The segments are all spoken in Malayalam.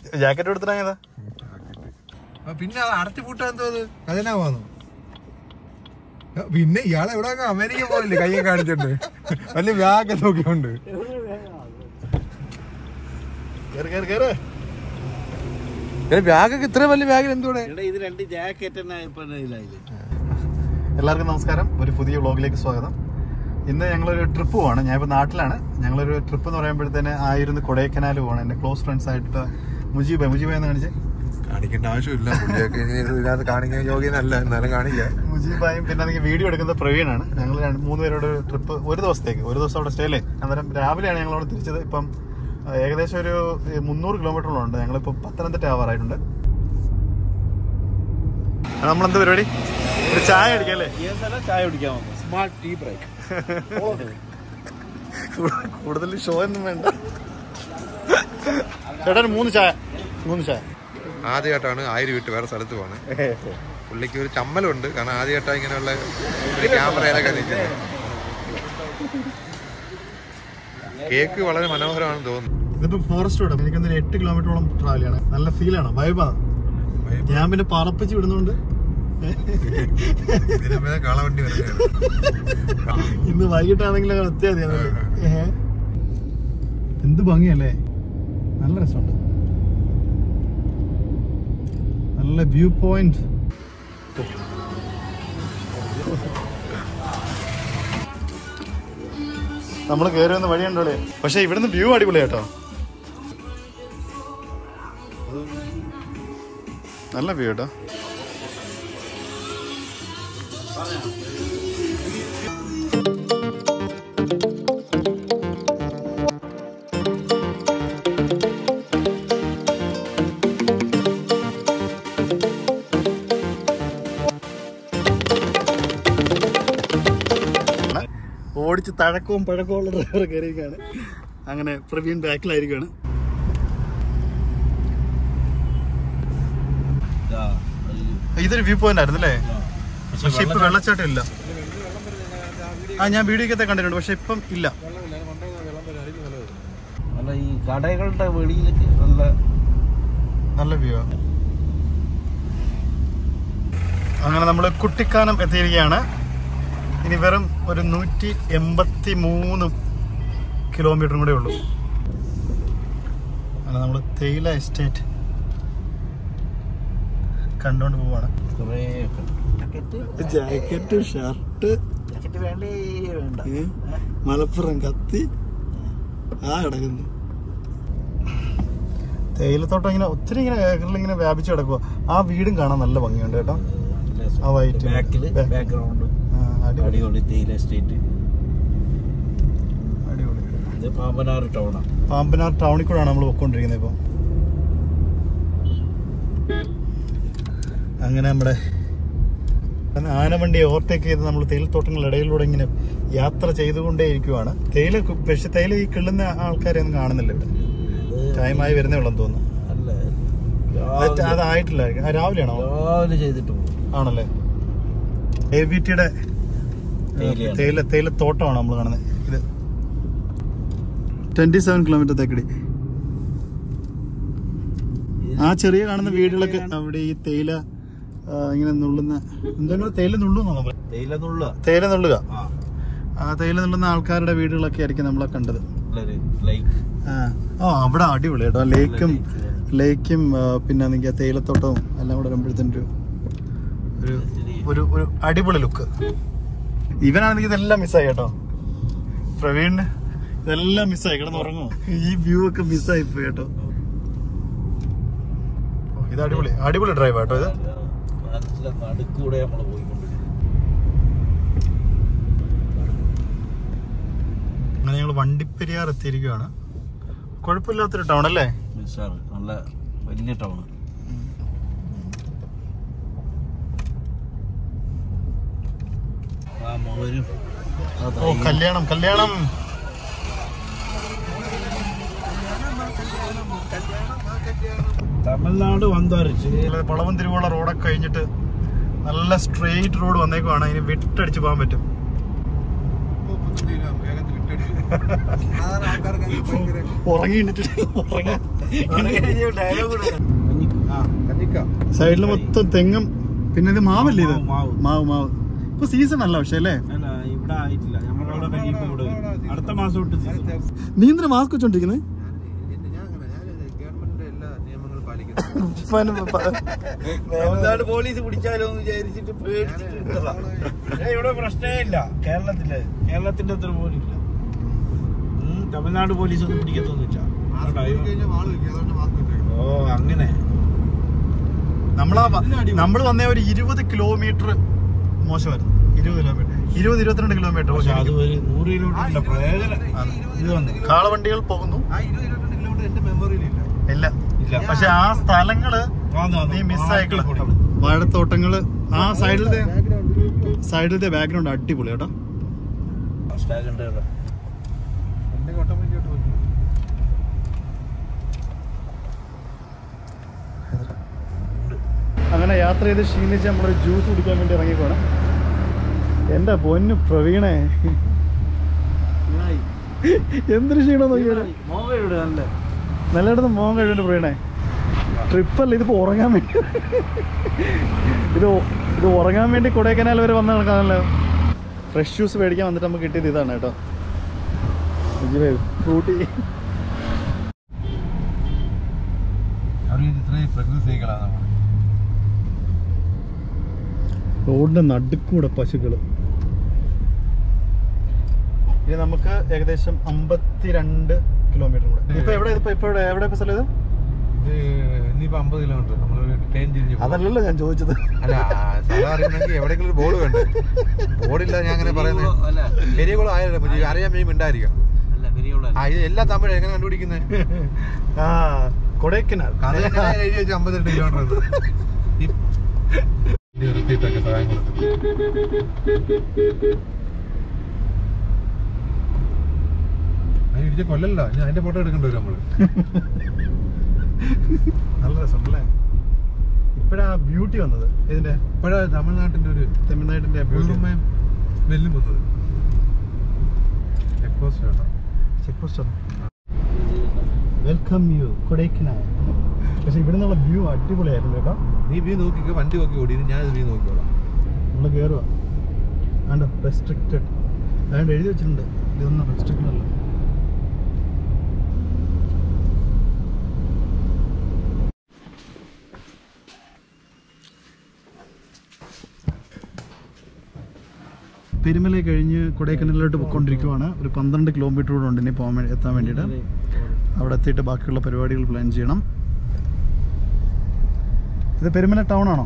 ജാക്കറ്റ് എടുത്തിട്ടാ ആ, പിന്നെ അത് അടച്ചു പൂട്ടാൻ എന്തോ അത് അതിനാ പോന്നു പിന്നെ ഇയാൾ എവിടെ അമേരിക്ക പോയില്ലേ കയ്യെ കാണിച്ചിട്ടുണ്ട് വലിയ വ്യാഗ നോക്കിയുണ്ട് കേറ് കേറ് കേറ് വ്യാഗൊക്കെ ഇത്ര വലിയ വ്യാഗിൽ എന്തോടെ എടാ ഇത് രണ്ട് ജാക്കറ്റ് തന്നെ ഇപ്പൊ ഇതിലായില്ലേ എല്ലാവർക്കും നമസ്കാരം ഒരു പുതിയ വ്ളോഗിലേക്ക് സ്വാഗതം ഇന്ന് ഞങ്ങളൊരു ട്രിപ്പ് പോവാണ് ഞാൻ ഇപ്പോൾ നാട്ടിലാണ് ഞങ്ങളൊരു ട്രിപ്പ് എന്ന് പറയുമ്പോഴത്തേന് ആയിരുന്നു കൊടൈക്കനാൽ പോവാണ് എൻ്റെ ക്ലോസ് ഫ്രണ്ട്സ് ആയിട്ട് മുജീബ് മുജീബ് എന്ന് കാണിച്ചേ കാണിക്കേണ്ട ആവശ്യമില്ല പുള്ളിയൊക്കെ ഇനി ഇതിനകത്ത് കാണിക്കാൻ യോഗ്യനല്ല എന്നാലും കാണിക്കാം മുജീബായും പിന്നെ എനിക്ക് വീഡിയോ എടുക്കുന്ന പ്രവീണാണ് ഞങ്ങൾ രണ്ട് മൂന്ന് പേരോട് ട്രിപ്പ് ഒരു ദിവസത്തേക്ക് ഒരു ദിവസം അവിടെ സ്റ്റേ അല്ലേ അന്നേരം രാവിലെയാണ് ഞങ്ങൾ അവിടെ തിരിച്ചത് ഇപ്പം ആ, ഏകദേശം ഒരു ഏ, മുന്നൂറ് കിലോമീറ്ററോളം ഉണ്ട് ഞങ്ങളിപ്പോൾ പത്തനംതിട്ട ആവാറായിട്ടുണ്ട് നമ്മളെന്ത് പരിപാടി ഒരു ചായ അടിക്കാം അല്ലേ ഈ സ്ഥലം ചായ കുടിക്കാൻ വന്നു സ്മാർട്ട് ടീ ബ്രേക്ക് കൂടുതൽ ഷോ ഒന്നും വേണ്ട ചേട്ടാ ഒരു മൂന്ന് ചായ മൂന്ന് ചായ ആദ്യമായിട്ടാണ് ആയിരം വിട്ട് വേറെ സ്ഥലത്ത് പോണേ പുള്ളിക്ക് ഒരു ചമ്മലുണ്ട് കാരണം ആദ്യമായിട്ടാണ് ഇങ്ങനെയുള്ള ഒരു ക്യാമറയിലൊക്കെ നിൽക്കുന്നത് കേക്ക് വളരെ മനോഹരമാണെന്ന് തോന്നുന്നു ഇതിപ്പോ ഫോറസ്റ്റ് റോഡ് എനിക്കൊന്നൊരു എട്ട് കിലോമീറ്ററോളം ട്രാവൽ ചെയ്യണം നല്ല ഫീലാണ് വൈബാണ് ഞാൻ പിന്നെ പറപ്പിച്ച് വിടുന്നുണ്ട് ഇതിനുമേലെ കാളവണ്ടി വരുന്നതാണ് ഇന്ന് വൈകിട്ടാണെങ്കിലും എത്തിയാൽ മതി അതില്. ഏഹ്. എന്ത് ഭംഗിയല്ലേ നല്ല രസമുണ്ട് നല്ല വ്യൂ പോയിന്റ് നമ്മൾ കയറി വന്ന വഴിയുണ്ടോ പക്ഷെ ഇവിടുന്ന് വ്യൂ അടിപൊളി കേട്ടോ നല്ല വ്യൂ കേട്ടോ ഓടിച്ച് തഴക്കവും പഴക്കവും ഉള്ള ഡ്രൈവർ കയറിയിരിക്കുകയാണ് അങ്ങനെ പ്രവീൺ ബാക്കിലായിരിക്കുകയാണ് ഇതൊരു വ്യൂ പോയിന്റ് ആയിരുന്നു അല്ലേ പക്ഷെ ഇപ്പൊ വെള്ളച്ചാട്ടം ഇല്ല ആ ഞാൻ വീഡിയോക്കത്തെ കണ്ടിട്ടുണ്ട് പക്ഷെ ഇപ്പം ഇല്ല അല്ല ഈ കടകളുടെ വെളിയിലൊക്കെ നല്ല നല്ല വ്യൂ അങ്ങനെ നമ്മൾ കുട്ടിക്കാനം എത്തിയിരിക്കുകയാണ് ഇനി വെറും ഒരു നൂറ്റി എൺപത്തി മൂന്ന് കിലോമീറ്ററും കൂടെ ഉള്ളൂ അങ്ങനെ നമ്മൾ തേയില എസ്റ്റേറ്റ് കണ്ടുകൊണ്ട് പോവാണ് കുറേ ജാക്കറ്റ് ജാക്കറ്റ് ഷർട്ട് ജാക്കറ്റ് വേണ്ടേ വേണ്ട മലപ്പുറം കത്തി ആ കിടക്കുന്നു തേയിലത്തോട്ടം ഇങ്ങനെ ഒത്തിരി ഇങ്ങനെ ഏക്കറിൽ ഇങ്ങനെ വ്യാപിച്ചു കിടക്കുക ആ വീടും കാണാൻ നല്ല ഭംഗിയുണ്ട് കേട്ടോ ആ white. ബാക്കില് Back. ബാക്ക്ഗ്രൗണ്ട് ആ, അടിപൊളി അടിപൊളി തേയില എസ്റ്റേറ്റ് അടിപൊളി ഇത് പാമ്പനാറ് ടൗണാണ് പാമ്പനാർ ടൗണിൽ കൂടെയാണ് നമ്മൾ പോയിക്കൊണ്ടിരിക്കുന്നത് ഇപ്പോൾ അങ്ങനെ നമ്മുടെ ആനവണ്ടി ഓവർടേക്ക് ചെയ്ത് നമ്മൾ തേയിലത്തോട്ടങ്ങളുടെ ഇടയിലൂടെ ഇങ്ങനെ യാത്ര ചെയ്തുകൊണ്ടേ ഇരിക്കുവാണ് തേയില കു- പക്ഷെ തേയില ഈ കിള്ളുന്ന ആൾക്കാരെ ഒന്നും കാണുന്നില്ല ഇവിടെ ടൈമായി വരുന്നേ ഉള്ളെന്ന് തോന്നുന്നു അല്ല അത് രാവിലെ- അതായിട്ടില്ല ആ, രാവിലെയാണോ രാവിലെ ചെയ്തിട്ട് പോകും ആണല്ലേ എ വി ടിയുടെ തേയിലയാണ്. തേയില തേയില തോട്ടമാണ് നമ്മൾ കാണുന്നത് ഇത് ട്വന്റി സെവൻ കിലോമീറ്റർ തേക്കടി ആ ചെറിയ കാണുന്ന വീടുകളൊക്കെ അവിടെ ഈ തേയില ആ, ഇങ്ങനെ നുള്ളുന്ന എന്തെങ്കിലും തേയില നുള്ളുന്നോ തേയില നുള്ള തേയില നുള്ളുക ആ ആ തേയില നുള്ളുന്ന ആൾക്കാരുടെ വീടുകളൊക്കെ ആയിരിക്കും നമ്മളെ കണ്ടത് നല്ലൊരു ലൈക്ക് ആ ഓ അവിടെ അടിപൊളി കേട്ടോ ലേക്കും ലേക്കും ആ, പിന്നെ എനിക്ക് തേയിലത്തോട്ടവും എല്ലാം കൂടെ വരുമ്പോഴത്തേനും ഒരു ഒരു ഒരു ഒരു അടിപൊളി ലുക്ക് ഇവനാണെങ്കിൽ ഇതെല്ലാം മിസ്സായി കേട്ടോ പ്രവീണിന് ഇതെല്ലാം മിസ്സായി കിടന്ന് ഉറങ്ങുമോ ഈ വ്യൂ ഒക്കെ മിസ്സായി പോയി കേട്ടോ ഓ, ഇത് അടിപൊളി അടിപൊളി ഡ്രൈവ് കേട്ടോ ഇത് നല്ല നടുക്കൂടെ നമ്മൾ പോയിക്കൊണ്ടിരിക്കുന്നത് അങ്ങനെ ഞങ്ങൾ വണ്ടിപ്പെരിയാർ എത്തിയിരിക്കുകയാണ് കുഴപ്പമില്ലാത്തൊരു ടൗൺ അല്ലേ നിസ്സാർ നല്ല വലിയ ടൗൺ ആ മോരും ഓ കല്യാണം കല്യാണം തമിഴ്നാട് വന്തരച്ച് വളവൻ തിരുവോള റോഡൊക്കെ കഴിഞ്ഞിട്ട് നല്ല സ്ട്രെയിറ്റ് റോഡ് വന്നേക്കുവാണ് അതിന് വിട്ടടിച്ച് പോകാൻ പറ്റും ഉറങ്ങി എണീറ്റിട്ട് ഉറങ്ങി ഡയലോഗ് ആ സൈഡിൽ മൊത്തം തെങ്ങും പിന്നെ ഇത് മാവല്ലേ ഇത് മാവ്, മാവ്. മാവ് മാവ് ഇപ്പൊ സീസൺ അല്ല പക്ഷെ അല്ലേ അല്ല ഇവിടെ ആയിട്ടില്ല നമ്മളവിടെ കഴിയുമ്പോ ഇവിടെ വരും. അടുത്ത മാസം തൊട്ട് season. നീ എന്തിനാ മാസ്ക് വെച്ചോണ്ടിരിക്കുന്നത് ഗവൺമെന്റിന്റെ എല്ലാ നിയമങ്ങളും പാലിക്കുന്നു തമിഴ്നാട് പോലീസ് പിടിച്ചാലോ എന്ന് വിചാരിച്ചിട്ട് പേടിച്ചിട്ട് ഇട്ടതാ. ഏ, ഇവിടെ പ്രശ്നമേ ഇല്ല കേരളത്തില് കേരളത്തിന്റെ അത്ര പോലും ഇല്ല ഉം, തമിഴ്നാട് പോലീസ് ഒന്നും പിടിക്കത്തൊന്നുമില്ല കേട്ടോ, അയ്യോ. ഓ അങ്ങനെ നമ്മളാ നമ്മൾ വന്ന ഒരു ഇരുപത് കിലോമീറ്റർ മോശമായിരുന്നു ഇരുപത് കിലോമീറ്റർ ഇരുപത് ഇരുപത്തിരണ്ട് കിലോമീറ്റർ പക്ഷെ അത് ഒരു നൂറ് കിലോമീറ്റർ പ്രയോജനം ഇത് വന്നു കാളവണ്ടികൾ പോകുന്നു എന്റെ മെമ്മറിയിലില്ല ഇല്ല ഇല്ല പക്ഷെ ആ സ്ഥലങ്ങള് ആന്ന് ആന്ന്. നീ മിസ്സായിക്കള അടിപൊളി. വാഴത്തോട്ടങ്ങള് ആ സൈഡിലത്തെ സൈഡിലത്തെ ബാക്ക്ഗ്രൗണ്ട് അടിപൊളി കേട്ടോ Flag ഉണ്ട് ഇവിടെ. ഓട്ടോമാറ്റിക്കായിട്ട് പോയി അങ്ങനെ യാത്ര ചെയ്ത് ക്ഷീണിച്ച് നമ്മളൊരു ജ്യൂസ് കുടിക്കാൻ വേണ്ടി ഇറങ്ങിപ്പോണ് എന്റെ പൊന്നു പ്രവീണേ എന്തൊരു ക്ഷീണം നോക്കിയാലോ മോഹം ഇവിടെ നല്ല നല്ലയിടത്ത് മോൻ കഴിയുന്നുണ്ട് പ്രവീണേ ട്രിപ്പല്ല ഇതിപ്പോ ഉറങ്ങാൻ വേണ്ടി ഇത് ഒ- ഇത് ഉറങ്ങാൻ വേണ്ടി കൊടൈക്കനാൽ വരെ വന്ന കണക്കാണല്ലോ ഫ്രഷ് ജ്യൂസ് മേടിക്കാൻ വന്നിട്ട് നമുക്ക് കിട്ടിയത് ഇതാണ് കേട്ടോ ഫ്രൂട്ടി അവർ ഇത്രയും പ്രകൃതി സ്നേഹികളാണ് നമ്മൾ റോഡിന്റെ നടുക്കൂടെ പശുക്കൾ ഇനി നമുക്ക് ഏകദേശം അമ്പത്തിരണ്ട് കിലോമീറ്റർ കൂടെ ഇപ്പൊ എവിടെ ഇപ്പൊ ഇപ്പൊ എവിടെ എവിടെ ഇപ്പൊ സ്ഥലം ഇത് ഇത് ഇനിയിപ്പോ അമ്പത് കിലോമീറ്റർ നമ്മളൊരു ട്രെയിൻ തിരിഞ്ഞു പോകും. അതല്ലല്ലോ ഞാൻ ചോദിച്ചത് അല്ല സ്ഥലം അറിയണമെങ്കിൽ എവിടെയെങ്കിലും ഒരു ബോർഡ് വേണ്ടേ ബോർഡില്ല ഞാൻ അങ്ങനെ പറയുന്നത് അല്ല പെരിയകുളം ആയാലും മതി. അറിയാൻ വേണ്ടി ഉണ്ടായിരിക്കാം അല്ല പെരിയുള്ള ആ ഇത് എല്ലാ തമിഴ് എങ്ങനെ കണ്ടുപിടിക്കുന്നത് ആ കൊടൈക്കനാൽ അത് തന്നെ എഴുതി വെച്ച് അമ്പത്തെട്ട് കിലോമീറ്റർ നിർത്തിയിട്ടൊക്കെ സഹായം കൊടുത്തു അതിന് ഇടിച്ച കൊല്ലല്ല ഇനി അതിന്റെ ഫോട്ടോ എടുക്കേണ്ടി വരും നമ്മള് നല്ല രസമുണ്ടല്ലേ ഇപ്പഴാ ബ്യൂട്ടി വന്നത് ഇതിന്റെ ഇപ്പോഴാ തമിഴ്നാട്ടിന്റെ ഒരു തമിഴ്നാട്ടിന്റെ ബ്യൂട്ടി ഉള്ളുമ്മയും നെല്ലും വന്നത് ചെക്ക് പോസ്റ്റ് കേട്ടോ check post welcome you Kodaikanal പക്ഷെ ഇവിടെ നിന്നുള്ള വ്യൂ അടിപൊളിയായിരുന്നു കേട്ടോ നീ വ്യൂ നോക്കിക്കോ വണ്ടി നോക്കി ഓടി ഇനി ഞാൻ വ്യൂ നോക്കിക്കോളാം നമ്മൾ കയറുക ആണ്ടോ റെസ്ട്രിക്റ്റഡ് അതുകൊണ്ട് എഴുതി വെച്ചിട്ടുണ്ട് ഇതൊന്നും റെസ്ട്രിക്റ്റഡ് അല്ല പെരുമല കഴിഞ്ഞ് കൊടൈക്കനാലിലോട്ട് പോയിക്കൊണ്ടിരിക്കുവാണ് ഒരു പന്ത്രണ്ട് കിലോമീറ്റർ കൂടെ ഉണ്ട് ഇനി പോകാൻ വേണ്ടി എത്താൻ വേണ്ടിയിട്ട് അവിടെ എത്തിയിട്ട് ബാക്കിയുള്ള പരിപാടികൾ പ്ലാൻ ചെയ്യണം ഇത് പെരുമല ടൗൺ ആണോ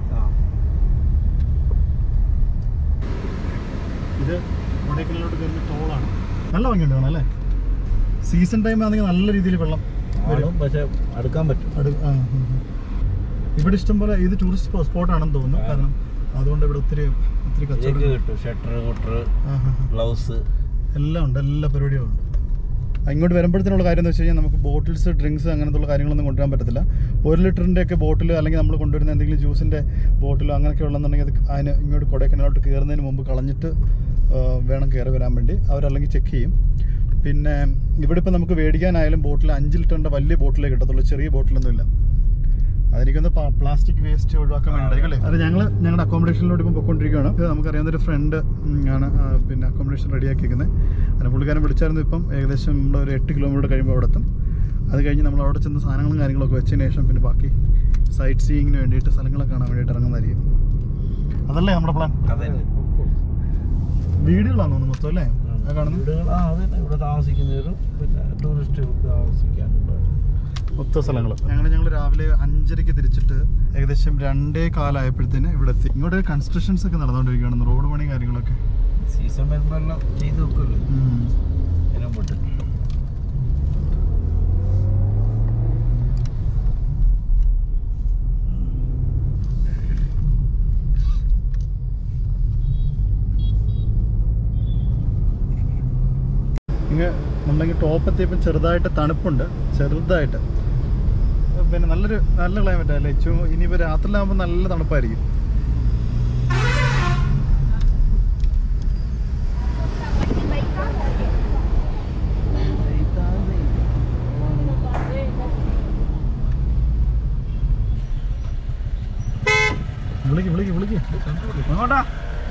ഇത് കൊടൈക്കനാലിലോട്ട് കയറുന്ന ടോളാണ് നല്ല ഭംഗിയുണ്ട് കാണാൻ അല്ലേ സീസൺ ടൈം ആണെങ്കിൽ നല്ല രീതിയിൽ വെള്ളം വരും പക്ഷെ അടുക്കാൻ പറ്റും അടു ആ, ഉം, ഉം. ഇവിടെ ഇഷ്ടംപോലെ ഇത് ടൂറിസ്റ്റ് സ്പോട്ടാണെന്ന് തോന്നുന്നു ആ. കാരണം അതുകൊണ്ട് ഇവിടെ ഒത്തിരി ഒത്തിരി ഇതൊക്കെ കച്ചവടം കിട്ടും ഷട്ടർ കുട്ടർ ആ, ആ, ആ. ഗ്ലൗസ് എല്ലാം ഉണ്ട് എല്ലാ പരിപാടികളും ഉണ്ട് ആ, ഇങ്ങോട്ട് വരുമ്പോഴത്തേനുള്ള കാര്യം എന്ന് വെച്ച് കഴിഞ്ഞാൽ നമുക്ക് ബോട്ടിൽസ് ഡ്രിങ്ക്സ് അങ്ങനത്തെ കാര്യങ്ങളൊന്നും കൊണ്ടുവരാൻ പറ്റത്തില്ല ഒരു ലിറ്ററിൻ്റെ ഒക്കെ ബോട്ടിൽ അല്ലെങ്കിൽ നമ്മൾ കൊണ്ടുവരുന്ന എന്തെങ്കിലും ജ്യൂസിൻ്റെ ബോട്ടിലോ അങ്ങനെയൊക്കെ ഉള്ളതെന്നുണ്ടെങ്കിൽ അത് അതിന് ഇങ്ങോട്ട് കൊടൈക്കനാലോട്ട് കയറുന്നതിന് മുമ്പ് കളഞ്ഞിട്ട് ആ, വേണം കയറി വരാൻ വേണ്ടി അവരല്ലെങ്കിൽ ചെക്ക് ചെയ്യും പിന്നെ ഇവിടെ ഇപ്പോൾ നമുക്ക് മേടിക്കാനായാലും ബോട്ടിൽ അഞ്ച് ലിറ്ററിൻ്റെ വലിയ ബോട്ടിലേ കിട്ടത്തുള്ളൂ ചെറിയ ബോട്ടിലൊന്നുമില്ല അതെനിക്കൊന്ന് പ്ലാസ്റ്റിക് വേസ്റ്റ് ഒഴിവാക്കാൻ വേണ്ടിയിട്ടല്ലേ അത് ഞങ്ങൾ ഞങ്ങളുടെ അക്കോമഡേഷനിലോട്ട് ഇപ്പം പൊയ്ക്കൊണ്ടിരിക്കുകയാണ് ഇത് നമുക്കറിയാവുന്ന ഒരു ഫ്രണ്ട് ആണ് ആ, പിന്നെ അക്കോമഡേഷൻ റെഡിയാക്കിയിരിക്കുന്നത് അതിന് പുള്ളിക്കാരൻ വിളിച്ചായിരുന്നു ഇപ്പം ഏകദേശം നമ്മൾ ഒരു എട്ട് കിലോമീറ്റർ കഴിയുമ്പോൾ അവിടെ എത്തും അത് കഴിഞ്ഞ് നമ്മൾ അവിടെ ചെന്ന് സാധനങ്ങളും കാര്യങ്ങളൊക്കെ വെച്ചതിന് ശേഷം പിന്നെ ബാക്കി സൈറ്റ് സീയിങ്ങിന് വേണ്ടിയിട്ട് സ്ഥലങ്ങളൊക്കെ കാണാൻ വേണ്ടിയിട്ട് ഇറങ്ങുന്നതായിരിക്കും അതല്ലേ നമ്മുടെ പ്ലാൻ അതെ വീടുകളാണ് തോന്നുന്നു മൊത്തം അല്ലേ ആ കാണുന്നത് വീടുകൾ ആ അതന്നെ ഇവിടെ താമസിക്കുന്നവരും പിന്നെ ടൂറിസ്റ്റുകൾക്ക് താമസിക്കാനുള്ള മൊത്ത സ്ഥലങ്ങൾ ഞങ്ങൾ ഞങ്ങൾ രാവിലെ അഞ്ചരയ്ക്ക് തിരിച്ചിട്ട് ഏകദേശം രണ്ടേ കാലമായപ്പോഴത്തേന് ഇവിടെ എത്തി ഇങ്ങോട്ട് കൺസ്ട്രക്ഷൻസ് ഒക്കെ നടന്നുകൊണ്ടിരിക്കുകയാണ് റോഡ് പണി കാര്യങ്ങളൊക്കെ സീസൺ വരുമ്പോൾ എല്ലാം ചെയ്ത് വെക്കുമല്ലോ ഉം. അതിനെ മുമ്പോട്ട് ഇങ്ങ് നമ്മളിങ്ങ് ടോപ്പ് എത്തിയപ്പോൾ ചെറുതായിട്ട് തണുപ്പുണ്ട് ചെറുതായിട്ട് പിന്നെ നല്ലൊരു നല്ല ക്ലൈമറ്റ് അല്ലേ ചു ഇനിയിപ്പോൾ രാത്രിയിലാകുമ്പോൾ നല്ല തണുപ്പായിരിക്കും എങ്ങോട്ടാ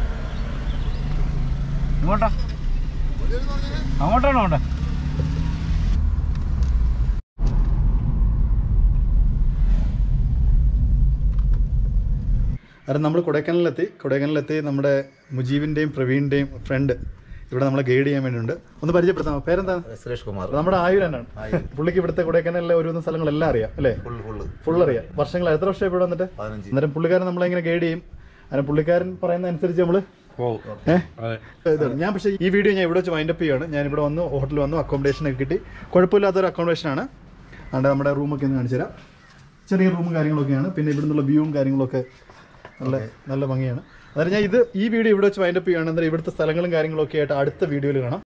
എങ്ങോട്ടാ അങ്ങോട്ടാണോ അവിടെ കാരണം നമ്മൾ കൊടൈക്കനാലിലെത്തി കൊടൈക്കനാലിലെത്തി നമ്മുടെ മുജീബിൻ്റെയും പ്രവീണിൻ്റെയും ഫ്രണ്ട് ഇവിടെ നമ്മളെ ഗൈഡ് ചെയ്യാൻ വേണ്ടിയുണ്ട് ഒന്ന് പരിചയപ്പെടുത്താം പേരെന്താ സുരേഷ് കുമാർ അപ്പൊ നമ്മുടെ ആയുരാനാണ് പുള്ളിക്ക് ഇവിടുത്തെ കൊടൈക്കനാലിലെ ഒരു സ്ഥലങ്ങളെല്ലാം അറിയാം അല്ലേ ഫുള്ള് ഫുള്ള് ഫുൾ അറിയാം വർഷങ്ങൾ എത്ര വർഷം ഇവിടെ വന്നിട്ട് പതിനഞ്ച് അന്നേരം പുള്ളിക്കാരൻ നമ്മളെ ഇങ്ങനെ ഗൈഡ് ചെയ്യും അതിന് പുള്ളിക്കാരൻ പറയുന്ന അനുസരിച്ച് നമ്മള് ഏഹ് ഇതാണ്. ഞാൻ പക്ഷേ ഈ വീഡിയോ ഞാൻ ഇവിടെ വെച്ച് വൈൻഡപ്പ് ചെയ്യാണ് ഞാൻ ഇവിടെ വന്നു ഹോട്ടലിൽ വന്നു അക്കോമഡേഷൻ ഒക്കെ കിട്ടി കുഴപ്പമില്ലാത്തൊരു അക്കോമഡേഷൻ ആണ് അതുകൊണ്ട് നമ്മുടെ റൂമൊക്കെ ഒന്ന് കാണിച്ചു തരാം ചെറിയ റൂമും കാര്യങ്ങളൊക്കെയാണ് പിന്നെ ഇവിടെ നിന്നുള്ള വ്യൂവും കാര്യങ്ങളൊക്കെ നല്ല നല്ല ഭംഗിയാണ് അതായത് ഞാൻ ഇത് ഈ വീഡിയോ ഇവിടെ വെച്ച് വൈൻഡപ്പ് ചെയ്യുകയാണെന്നുണ്ടെങ്കിൽ ഇവിടുത്തെ സ്ഥലങ്ങളും കാര്യങ്ങളൊക്കെ ആയിട്ട് അടുത്ത വീഡിയോയിൽ കാണാം